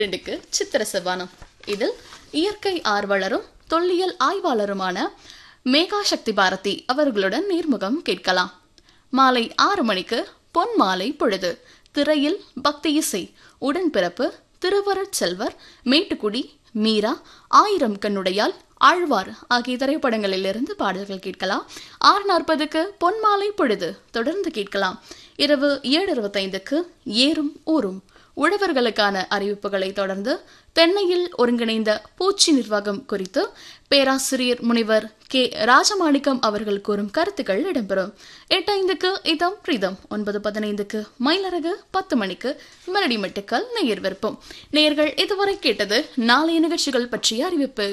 ரெண்டுக்கு சித்திர செவ்வானம் இதில் இயற்கை ஆர்வலரும் தொல்லியல் ஆய்வாளருமான மேகா சக்தி பாரதி அவர்களுடன் நேர்முகம் கேட்கலாம் மாலை ஆறு மணிக்கு பொன் மாலை பொழுது திரையில் பக்தி இசை உடன்பிறப்பு திருவருட் செல்வர் மேட்டுக்குடி மீரா ஆயிரம் கண்ணுடையால் ஆழ்வார் ஆகிய திரைப்படங்களிலிருந்து பாடல்கள் கேட்கலாம் ஆறு நாற்பதுக்கு பொன்மாலை பொழுது தொடர்ந்து கேட்கலாம் இரவு ஏழு இருபத்தைந்துக்கு ஏறும் ஊரும் உழவர்களுக்கான அறிவிப்புகளை தொடர்ந்து தென்னையில் ஒருங்கிணைந்த பூச்சி நிர்வாகம் குறித்து பேராசிரியர் முனைவர் கே ராஜமாணிக்கம் அவர்கள் கூறும் கருத்துக்கள் இடம்பெறும் எட்டு ஐந்துக்கு இதம் பிரீதம் ஒன்பது பதினைந்துக்கு மயிலரகு பத்து மணிக்கு மெலடி மெட்டுக்கள் நேயர் விருப்பம் நேயர்கள் இதுவரை கேட்டது நாளைய நிகழ்ச்சிகள் பற்றிய அறிவிப்பு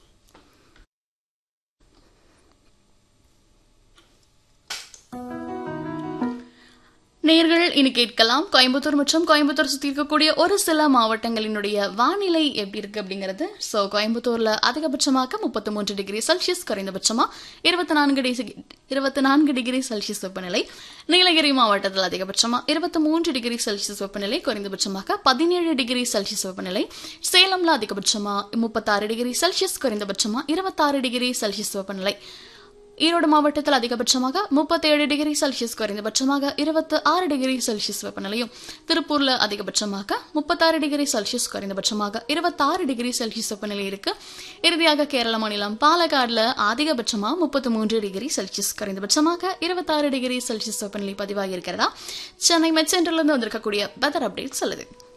நேர்கள் இனி கேட்கலாம் கோயம்புத்தூர் மற்றும் கோயம்புத்தூர் சுற்றி இருக்கக்கூடிய ஒரு சில மாவட்டங்களினுடைய வானிலை எப்படி இருக்கு அப்படிங்கிறது ஸோ கோயம்புத்தூர்ல அதிகபட்சமாக முப்பத்தி மூன்று டிகிரி செல்சியஸ் குறைந்தபட்சமா இருபத்தி நான்கு டிகிரி இருபத்தி நான்கு டிகிரி செல்சியஸ் வெப்பநிலை நீலகிரி மாவட்டத்தில் அதிகபட்சமா இருபத்தி மூன்று டிகிரி செல்சியஸ் வெப்பநிலை குறைந்தபட்சமாக பதினேழு டிகிரி செல்சியஸ் வெப்பநிலை சேலம்ல அதிகபட்சமா முப்பத்தாறு டிகிரி செல்சியஸ் குறைந்தபட்சமா இருபத்தாறு டிகிரி செல்சியஸ் வெப்பநிலை ஈரோடு மாவட்டத்தில் அதிகபட்சமாக முப்பத்தேழு டிகிரி செல்சியஸ் குறைந்தபட்சமாக இருபத்தி ஆறு டிகிரி செல்சியஸ் வெப்பநிலையும் திருப்பூர்ல அதிகபட்சமாக முப்பத்தாறு டிகிரி செல்சியஸ் குறைந்தபட்சமாக இருபத்தாறு டிகிரி செல்சியஸ் வெப்பநிலை இருக்கு இறுதியாக கேரள மாநிலம் பாலக்காடுல அதிகபட்சமா முப்பத்தி மூன்று டிகிரி செல்சியஸ் குறைந்தபட்சமாக இருபத்தாறு டிகிரி செல்சியஸ் வெப்பநிலை பதிவாகி இருக்கிறதா சென்னை மெட் சென்டர்ல இருந்து வந்திருக்கக்கூடிய வெதர் அப்டேட் சொல்லுது